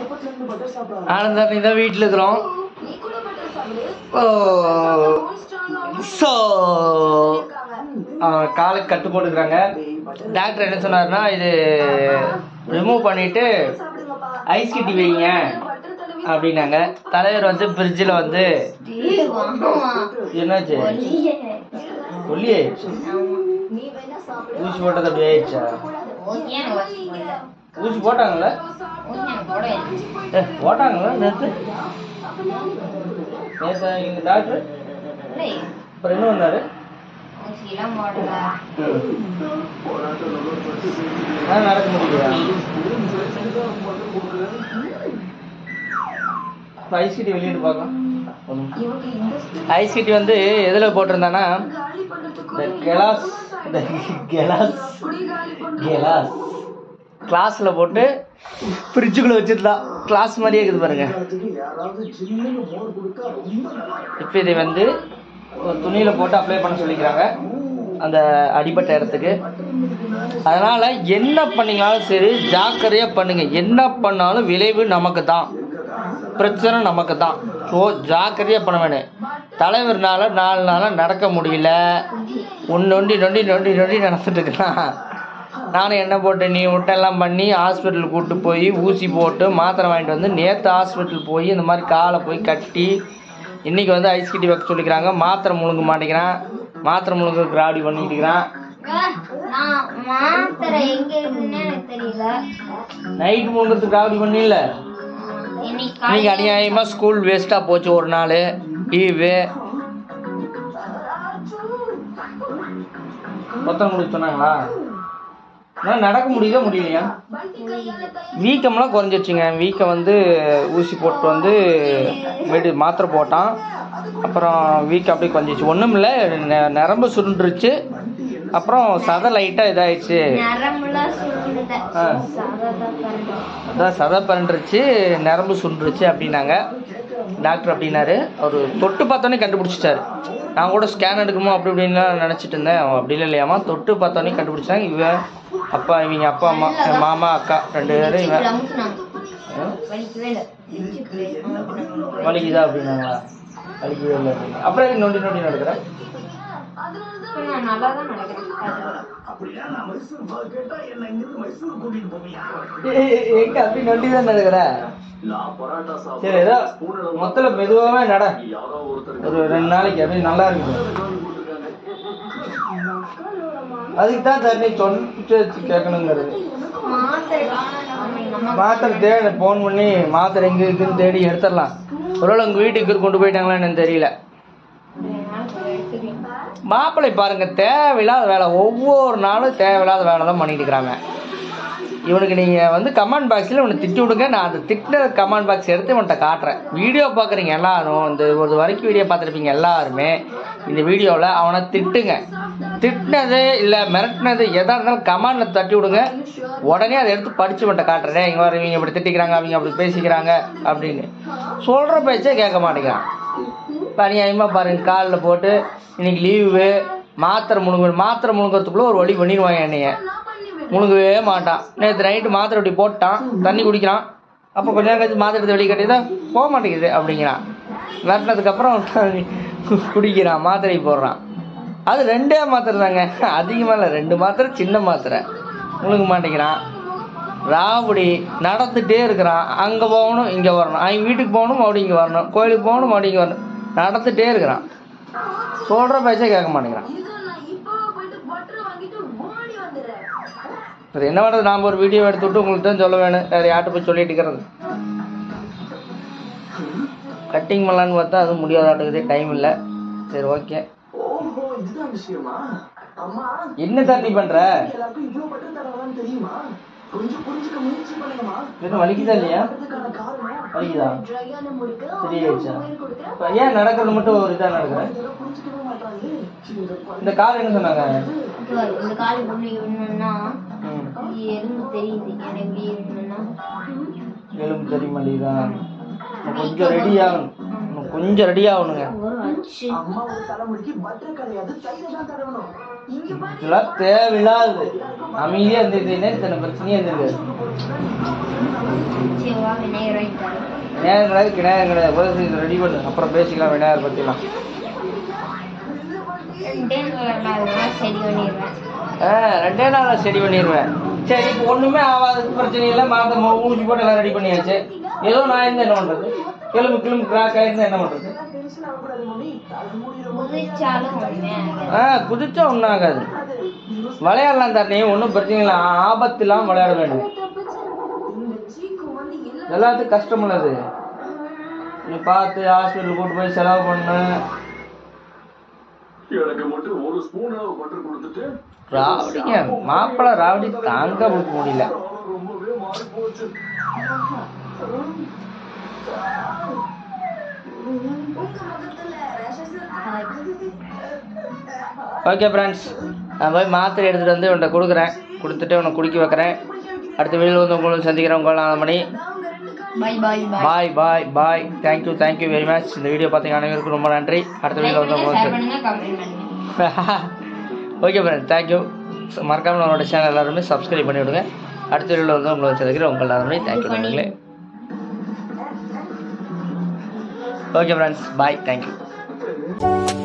ஆனந்தா நீ தான் வீட்டில் இருக்கிறோம் ஸோ காலுக்கு கட்டு போட்டுக்கிறாங்க டாக்டர் என்ன சொன்னாருன்னா இது ரிமூவ் பண்ணிட்டு ஐஸ் கட்டி வைங்க அப்படின்னாங்க தலைவர் வந்து ஃப்ரிட்ஜில் வந்து என்னாச்சு ஒல்லி ஆயிடுச்சு ஊசி போட்டது அப்படி ஆயிடுச்சா ஊசி போட்டாங்கல்ல ஏ போட்டாங்களா நேற்று நேற்று எங்க டாக்டர் அப்புறம் என்ன வந்தாரு ஆ நடக்க முடியலையா ஐஸ் கட்டி வெளியிட்டு பார்க்கலாம் ஐஸ் கட்டி வந்து எதில் போட்டிருந்தானா இந்த கெலாஸ் இந்த கெலாஸ் கெலாஸ் கிளாஸில் போட்டு ஃப்ரிட்ஜுக்குள்ளே வச்சிருந்தான் கிளாஸ் மாதிரியே இருக்குது பாருங்க இப்போ இதை வந்து ஒரு துணியில் போட்டு அப்ளை பண்ண சொல்லிக்கிறாங்க அந்த அடிபட்ட இடத்துக்கு அதனால் என்ன பண்ணீங்கனாலும் சரி ஜாக்கிரதையாக பண்ணுங்க என்ன பண்ணாலும் விளைவு நமக்கு தான் பிரச்சனை நமக்கு தான் ஸோ ஜாக்கிரதையாக பண்ண வேணும் தலைவர்னால நாலு நாளாக நடக்க முடியல ஒன்று நொண்டி நொண்டி நொண்டி நொண்டி நடந்துட்டு இருக்கலாம் நானும் என்ன போட்டு நீ விட்டெல்லாம் பண்ணி ஹாஸ்பிட்டல் கூப்பிட்டு போய் ஊசி போட்டு மாத்திரை வாங்கிட்டு வந்து நேற்று ஹாஸ்பிட்டல் போய் இந்த மாதிரி காலை போய் கட்டி இன்றைக்கி வந்து ஐஸ் கட்டி வைக்க சொல்லிக்கிறாங்க மாத்திரை முழுங்க மாட்டேங்கிறான் மாத்திரை முழுங்க ராடி பண்ணிட்டு இருக்கிறான் நான் மாத்திரை எங்க இருக்குன்னு எனக்கு தெரியல நைட் முழுங்கிறதுக்கு ராடி பண்ணில இன்னைக்கு இன்னைக்கு அநியாயமாக ஸ்கூல் வேஸ்ட்டாக போச்சு ஒரு நாள் லீவு மொத்தம் முடிச்சு சொன்னாங்களா ஆனால் நடக்க முடியுதா முடியலையா வீக்கம்லாம் குறைஞ்சிருச்சுங்க வீக்கம் வந்து ஊசி போட்டு வந்து மெடி மாத்திரை போட்டான் அப்புறம் வீக்கம் அப்படியே குறைஞ்சிச்சு ஒன்றும் இல்லை நரம்பு சுருண்டுருச்சு அப்புறம் சதை லைட்டாக இதாயிடுச்சு நரம்புலாம் சுருண்டுத ஆ. சததான் பாருங்க அதான் சதை பரண்டுருச்சு நரம்பு சுண்டுருச்சு அப்படின்னாங்க டாக்டர் அப்படின்னாரு அவர் தொட்டு பார்த்தோன்னே கண்டுபிடிச்சிட்டாரு நான் கூட ஸ்கேன் எடுக்கணுமோ அப்படி இப்படின்லாம் நினச்சிட்டு இருந்தேன் அவன் அப்படி இல்லையாமா தொட்டு பார்த்தோன்னே கண்டுபிடிச்சாங்க இவன் அப்பா இவங்க அப்பா அம்மா என் மாமா அக்கா ரெண்டு பேரும் இவன் அமுக்குனாங்க ஆ? வலிக்கவே இல்லை அமுக்குனாங்க. வலிக்குதா அப்படின்னாங்களா வலிக்கவே இல்லை அப்படின்னு அப்புறம் எதுக்கு நொண்டி நொண்டி நடக்கிறேன் நான் நல்லா தான் நடக்கிறேன் எங்க அப்படி நொண்டி தான் நடக்கிற சரி ஏதோ மொத்தத்தில் மெதுவாகவே நட ஒரு ரெண்டு நாளைக்கு அப்படியே நல்லா இருக்கும் அதுக்கு தான் சார் நீ சொன்னிட்டு கேட்கணுங்கிறது மாத்திரை காணோம் எங்க அம்மா மாத்திரை தேடி ஃபோன் பண்ணி மாத்திரை எங்கே இருக்குன்னு தேடி எடுத்துடலாம் ஒருவேளை உங்கள் வீட்டுக்கு கொண்டு போயிட்டாங்களான்னு எனக்கு தெரியல எடுத்துக்கிறேன் மாப்பிள்ளை பாருங்க தேவையில்லாத வேலை ஒவ்வொரு நாளும் தேவையில்லாத வேலை தான் பண்ணிட்டு இருக்கிறாங்க இவனுக்கு நீங்கள் வந்து கமெண்ட் பாக்ஸில் இவனை திட்டி விடுங்க நான் அந்த திட்டின கமெண்ட் பாக்ஸ் எடுத்து இவன்கிட்ட காட்டுறேன் வீடியோ பார்க்குறீங்க எல்லாரும் இந்த ஒரு வரைக்கும் வீடியோ பார்த்துருப்பீங்க எல்லாருமே இந்த வீடியோவில் அவனை திட்டுங்க திட்டினது இல்லை மிரட்டினது எதாக இருந்தாலும் கமெண்டில் தட்டி விடுங்க உடனே அதை எடுத்து படித்து இவன்கிட்ட காட்டுறேன் இங்கே வர இவங்க இப்படி திட்டிக்கிறாங்க அவங்க அப்படி பேசிக்கிறாங்க அப்படின்னு சொல்கிற பேச்சே கேட்க மாட்டேங்கிறான் இப்போ அநியாயமாக பாருங்க காலில் போட்டு இன்னைக்கு லீவு மாத்திரை முழுங்கு மாத்திரை முழுங்குறதுக்குள்ளே ஒரு வழி பண்ணிடுவாங்க என்னைய முழுங்கவே மாட்டான் நேற்று நைட்டு மாத்திரை அப்படி போட்டான் தண்ணி குடிக்கிறான் அப்போ கொஞ்ச நேரம் கழிச்சு மாத்திரை எடுத்து வெளியே கட்டிதான் போக மாட்டேங்குது அப்படிங்கிறான் விரட்டினதுக்கப்புறம் குடிக்கிறான் மாத்திரை போடுறான் அது ரெண்டே மாத்திரை தாங்க அதிகமாக இல்லை ரெண்டு மாத்திரை சின்ன மாத்திரை முழுங்க மாட்டேங்கிறான் ராவடி நடந்துட்டே இருக்கிறான் அங்கே போகணும் இங்கே வரணும் அவங்க வீட்டுக்கு போகணும் மறுபடியும் இங்கே வரணும் கோயிலுக்கு போகணும் மறுபடியும் இங்கே வரணும் நடந்துட்டே இருக்கிறான் சொல்கிற பேச்சே கேட்க மாட்டேங்கிறான் சரி என்ன பண்ணுறது நாம் ஒரு வீடியோ எடுத்து விட்டு உங்களுக்கு தான் சொல்ல வேணும் வேறு யார்கிட்ட போய் சொல்லிட்டு இருக்கிறது கட்டிங் பண்ணலான்னு பார்த்தா அது முடியாதாட்டுக்குதே டைம் இல்லை சரி ஓகே என்ன தண்ணி பண்ற எதுவும் வலிக்குதா இல்லையா வலிக்குதா சரியாயிடுச்சா இப்ப ஏன் நடக்கிறது மட்டும் ஒரு இதா நடக்குற இந்த கால் என்ன சொன்னாங்க இது வரும். இந்த கால் இப்படி விடணும்னா ம், எலும்பு தெரியுது எனக்கு இப்படி விடணும்னா எலும்பு தெரிய மாட்டேங்குதா இன்னும் கொஞ்சம் ரெடி ஆகணும் இன்னும் கொஞ்சம் ரெடி ஆகணுங்க ஒரு அச்சு இதெல்லாம் தேவையில்லாது அமைதியா இருந்ததுன்னே இத்தனை பிரச்சனையே இருந்திருக்காது சரி வா விநாயகர் வாங்கி தரேன் விநாயகர் கிடையாது விநாயகர் கிடையாது முதல்ல இதை ரெடி பண்ணு அப்புறம் பேசிக்கலாம் விநாயகர் பற்றிலாம் ரெண்டே நாள் அதெல்லாம் சரி பண்ணிடுவேன் ஆ ரெண்டே நாளில் சரி பண்ணிடுவேன் சரி இப்போ ஒன்றுமே ஆகாது பிரச்சனை இல்லை மாத ஊசி போட்டு எல்லாம் ரெடி பண்ணியாச்சு ஏதோ நான் இருந்தா என்ன பண்ணுறது கிளம்பு கிளம்பு கிராக் ஆயிருந்தா என்ன பண்ணுறது குதிச்சாலும் ஒண்ணுமே ஆகாது. ஆ குதிச்சா ஒன்றும் ஆகாது விளையாடலாம் தண்ணி ஒன்றும் பிரச்சனை இல்லை ஆபத்து இல்லாமல் விளையாட வேண்டும் எல்லாத்துக்கும் கஷ்டம் உள்ளது நீ பார்த்து ஹாஸ்பிட்டல் கூட்டு போய் செலவு பண்ணு எனக்கு மட்டும் ஒரு ஸ்பூன் அளவு பட்டர் கொடுத்துட்டு ராவடிங்க மாப்பிள்ளை ராவடி தாங்க முடியல ரொம்பவே மாறி போச்சு ஓகே ஃப்ரெண்ட்ஸ் நான் போய் மாத்திரை எடுத்துகிட்டு வந்து உன்ட்ட கொடுக்குறேன் கொடுத்துட்டு உன்னை குடிக்க வைக்கிறேன் அடுத்த வீடியோ வந்து உங்களுக்கு சந்திக்கிறேன் உங்கள் நாலு மணி bye bye bye bye bye bye thank you thank you very much இந்த வீடியோ பார்த்தீங்க அனைவருக்கும் ரொம்ப நன்றி அடுத்த வீடியோ வந்து ஷேர் உங்களுக்கு பண்ணுங்க கமெண்ட் பண்ணுங்க ஓகே ஃப்ரெண்ட் தேங்க்யூ மறக்காமல் நம்மளோட சேனல் எல்லாருமே சப்ஸ்கிரைப் பண்ணி விடுங்க அடுத்த வீடியோவில் வந்து உங்களை சந்திக்கிறேன் உங்கள் எல்லாருமே தேங்க்யூ நண்பர்களே ஓகே ஃப்ரெண்ட்ஸ் பாய் தேங்க்யூ